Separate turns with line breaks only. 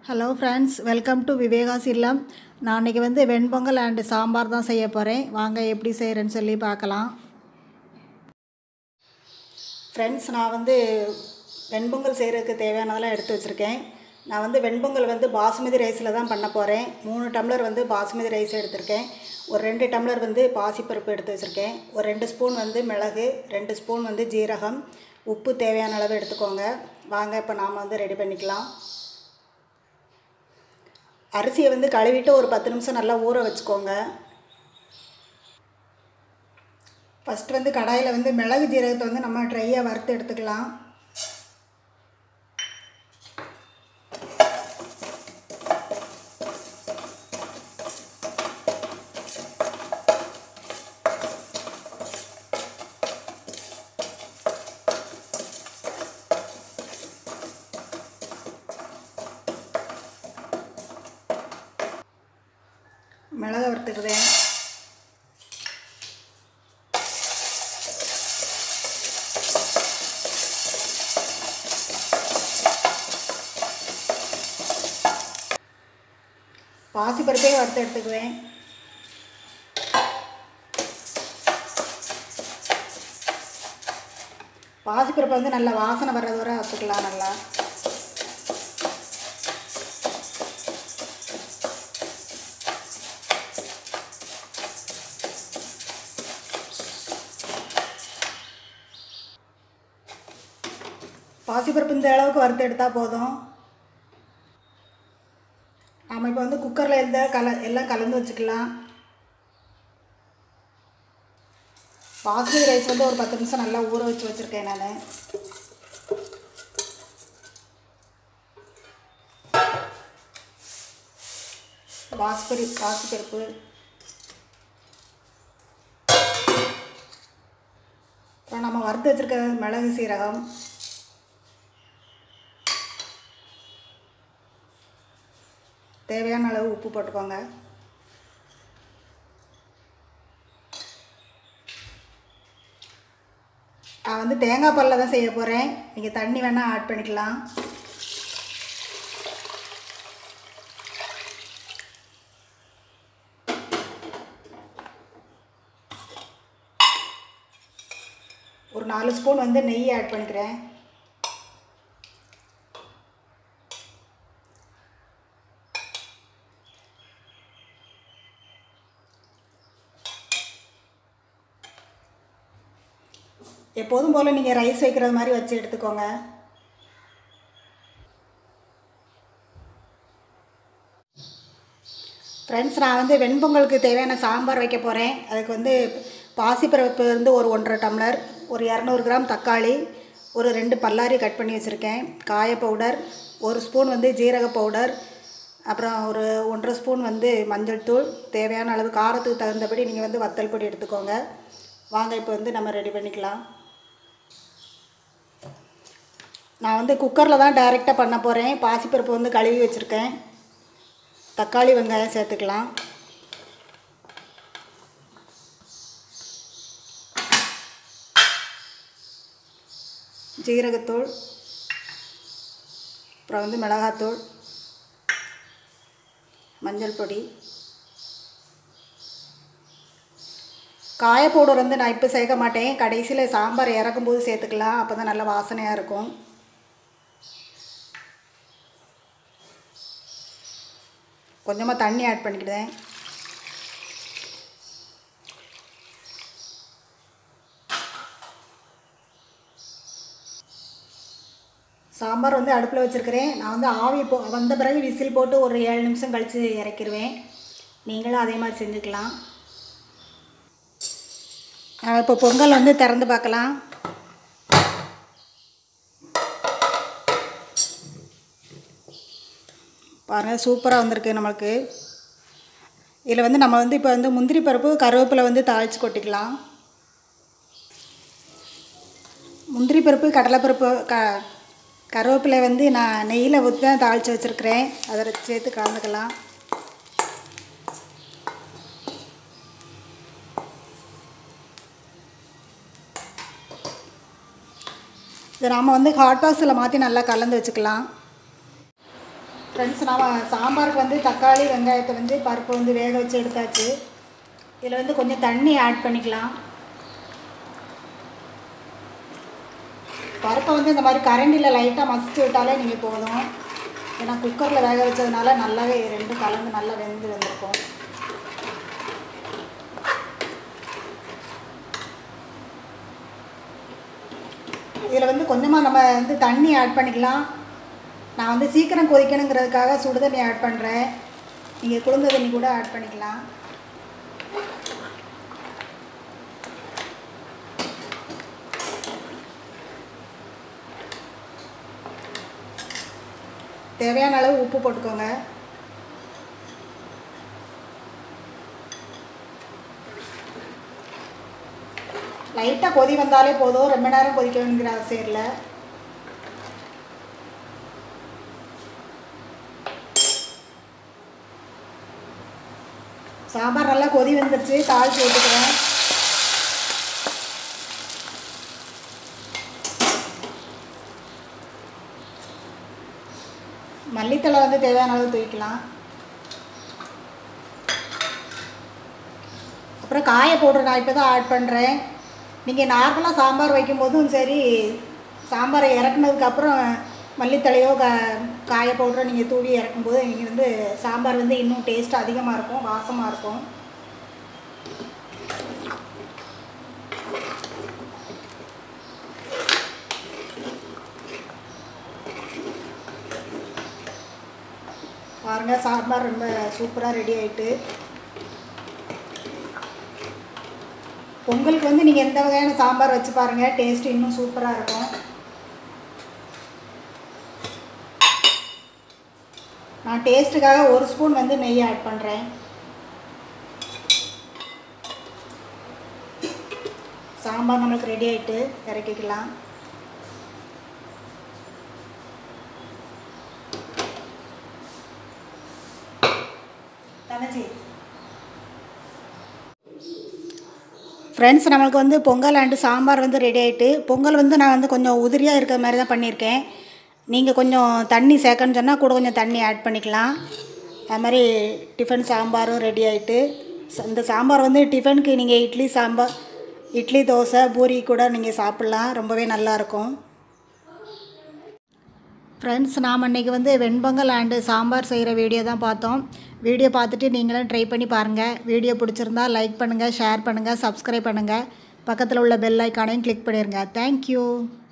hello friends welcome to Viveka's இல்லம் நான் இன்றைக்கி வந்து வெண்பொங்கல் அண்டு சாம்பார் தான் செய்ய போகிறேன் வாங்க எப்படி செய்கிறேன்னு சொல்லி பார்க்கலாம் ஃப்ரெண்ட்ஸ் நான் வந்து வெண்பொங்கல் செய்கிறதுக்கு தேவையானதெல்லாம் எடுத்து வச்சுருக்கேன் நான் வந்து வெண்பொங்கல் வந்து பாசுமதி ரைஸில் தான் பண்ண போகிறேன் மூணு டம்ளர் வந்து பாசுமதி ரைஸ் எடுத்திருக்கேன் ஒரு ரெண்டு டம்ளர் வந்து பாசிப்பருப்பு எடுத்து வச்சுருக்கேன் ஒரு ரெண்டு ஸ்பூன் வந்து மிளகு ரெண்டு ஸ்பூன் வந்து ஜீரகம் உப்பு தேவையான அளவு எடுத்துக்கோங்க வாங்க இப்போ நாம் வந்து ரெடி பண்ணிக்கலாம் அரிசியை வந்து கழுவிட்டு ஒரு பத்து நிமிஷம் நல்லா ஊற வச்சுக்கோங்க ஃபஸ்ட் வந்து கடாயில் வந்து மிளகு ஜீரகத்தை வந்து நம்ம ட்ரையாக வறுத்து எடுத்துக்கலாம் மிளகை வறுத்துக்குவேன் பாசிப்பருப்பே வறுத்து எடுத்துக்குவேன் பாசிப்பருப்பை வந்து நல்லா வாசனை வர்றது வரை வறுத்துக்கலாம் நல்லா பாசிப்பருப்பு இந்த அளவுக்கு வறுத்து எடுத்தால் போதும் நாம் இப்போ வந்து குக்கரில் எந்த கல எல்லாம் கலந்து வச்சுக்கலாம் பாஸ்மதி ரைஸ் வந்து ஒரு பத்து நிமிஷம் நல்லா ஊற வச்சு வச்சுருக்கேன் நான் பாஸ்பரி பாசிப்பருப்பு அப்புறம் நம்ம வறுத்து வச்சுருக்க மிளகு சீரகம் தேவையான அளவு உப்பு போட்டுக்கோங்க நான் வந்து தேங்காய் பாலில் தான் செய்ய போகிறேன் நீங்கள் தண்ணி வேணால் ஆட் பண்ணிக்கலாம் ஒரு நாலு ஸ்பூன் வந்து நெய் ஆட் பண்ணிக்கிறேன் எப்போதும் போல் நீங்கள் ரைஸ் வைக்கிறது மாதிரி வச்சு எடுத்துக்கோங்க ஃப்ரெண்ட்ஸ் நான் வந்து வெண்பொங்கலுக்கு தேவையான சாம்பார் வைக்க போகிறேன் அதுக்கு வந்து பாசிப்பருப்பு வந்து ஒரு ஒன்றரை டம்ளர் ஒரு இரநூறு கிராம் தக்காளி ஒரு ரெண்டு பல்லாரி கட் பண்ணி வச்சுருக்கேன் காய பவுடர் ஒரு ஸ்பூன் வந்து ஜீரக பவுடர் அப்புறம் ஒரு ஒன்றரை ஸ்பூன் வந்து மஞ்சள் தூள் தேவையான அளவு காரத்துக்கு தகுந்தபடி நீங்கள் வந்து வத்தல் பொடி எடுத்துக்கோங்க வாங்க இப்போ வந்து நம்ம ரெடி பண்ணிக்கலாம் நான் வந்து குக்கரில் தான் டைரெக்டாக பண்ண போகிறேன் பாசிப்பருப்பு வந்து கழுவி வச்சுருக்கேன் தக்காளி வெங்காயம் சேர்த்துக்கலாம் ஜீரகத்தூள் அப்புறம் வந்து மிளகாத்தூள் மஞ்சள் பொடி காய பவுடர் வந்து நான் இப்போ சேர்க்க மாட்டேன் கடைசியில் சாம்பார் இறக்கும்போது சேர்த்துக்கலாம் அப்போ தான் நல்ல வாசனையாக இருக்கும் கொஞ்சமாக தண்ணி ஆட் பண்ணிக்கிட்டேன் சாம்பார் வந்து அடுப்பில் வச்சுருக்கிறேன் நான் வந்து ஆவி போ வந்த பிறகு விசில் போட்டு ஒரு ஏழு நிமிஷம் கழித்து இறக்கிடுவேன் நீங்களும் அதே மாதிரி செஞ்சுக்கலாம் இப்போ பொங்கல் வந்து திறந்து பார்க்கலாம் பாருங்கள் சூப்பராக வந்திருக்கு நம்மளுக்கு இதில் வந்து நம்ம வந்து இப்போ வந்து முந்திரி பருப்பு கருவேப்பிலை வந்து தாளித்து கொட்டிக்கலாம் முந்திரி பருப்பு கடலைப்பருப்பு க கருவேப்பிலை வந்து நான் நெய்யில் ஊற்றி தான் தாளித்து வச்சுருக்கிறேன் அதை சேர்த்து கலந்துக்கலாம் இதை நாம் வந்து ஹாட் பாக்ஸில் மாற்றி நல்லா கலந்து வச்சுக்கலாம் ஃப்ரெண்ட்ஸ் நாம் சாம்பாருக்கு வந்து தக்காளி வெங்காயத்தை வந்து பருப்பு வந்து வேக வச்சு எடுத்தாச்சு இதில் வந்து கொஞ்சம் தண்ணி ஆட் பண்ணிக்கலாம் பருப்பை வந்து இந்த மாதிரி கரண்டியில் லைட்டாக மசிச்சு விட்டாலே நீங்கள் போதும் ஏன்னா குக்கரில் வேக வச்சதுனால நல்லாவே ரெண்டும் கலந்து நல்லா வெந்து வந்திருக்கும் இதில் வந்து கொஞ்சமாக நம்ம வந்து தண்ணி ஆட் பண்ணிக்கலாம் நான் வந்து சீக்கிரம் கொதிக்கணுங்கிறதுக்காக சுடு தண்ணி ஆட் பண்ணுறேன் நீங்கள் குளிர்ந்த தண்ணி கூட ஆட் பண்ணிக்கலாம் தேவையான அளவு உப்பு போட்டுக்கோங்க லைட்டாக கொதி வந்தாலே போதும் ரொம்ப நேரம் கொதிக்க வேணுங்கிற அவசியம் இல்லை சாம்பார் நல்லா கொதி வந்துருச்சு தாளிச்சு விட்டுக்கிறேன் மல்லித்தலை வந்து தேவையான அளவு தூக்கிக்கலாம் அப்புறம் காய பவுடர் நான் இப்போ தான் ஆட் பண்ணுறேன் நீங்கள் நார்மலாக சாம்பார் வைக்கும்போதும் சரி சாம்பாரை இறக்குனதுக்கப்புறம் மல்லித்தலையோ கா காய பவுடரோ நீங்கள் தூவி இறக்கும்போது நீங்கள் வந்து சாம்பார் வந்து இன்னும் டேஸ்ட் அதிகமாக இருக்கும் வாசமாக இருக்கும் பாருங்கள் சாம்பார் ரொம்ப சூப்பராக ரெடி ஆயிட்டு பொங்கலுக்கு வந்து நீங்கள் எந்த வகையான சாம்பார் வச்சு பாருங்கள் டேஸ்ட் இன்னும் சூப்பராக இருக்கும் நான் டேஸ்ட்டுக்காக ஒரு ஸ்பூன் வந்து நெய் ஆட் பண்ணுறேன் சாம்பார் நம்மளுக்கு ரெடி ஆயிட்டு இறக்கிக்கலாம் தங்கச்சி ஃப்ரெண்ட்ஸ் நம்மளுக்கு வந்து பொங்கல் அண்டு சாம்பார் வந்து ரெடி ஆகிட்டு பொங்கல் வந்து நான் வந்து கொஞ்சம் உதிரியாக இருக்கிற மாதிரி தான் பண்ணியிருக்கேன் நீங்கள் கொஞ்சம் தண்ணி சேர்க்கணும்னு சொன்னால் கூட கொஞ்சம் தண்ணி ஆட் பண்ணிக்கலாம் அது மாதிரி டிஃபன் சாம்பாரும் ரெடி ஆகிட்டு இந்த சாம்பார் வந்து டிஃபனுக்கு நீங்கள் இட்லி சாம்பார் இட்லி தோசை பூரி கூட நீங்கள் சாப்பிட்லாம் ரொம்பவே நல்லாயிருக்கும் ஃப்ரெண்ட்ஸ் நாம் அன்றைக்கி வந்து வெண்பொங்கல் அண்டு சாம்பார் செய்கிற வீடியோ தான் பார்த்தோம் வீடியோ பார்த்துட்டு நீங்களும் ட்ரை பண்ணி பாருங்கள் வீடியோ பிடிச்சிருந்தா லைக் பண்ணுங்கள் ஷேர் பண்ணுங்கள் சப்ஸ்கிரைப் பண்ணுங்கள் பக்கத்தில் உள்ள பெல் ஐக்கானையும் கிளிக் பண்ணிடுங்க தேங்க்யூ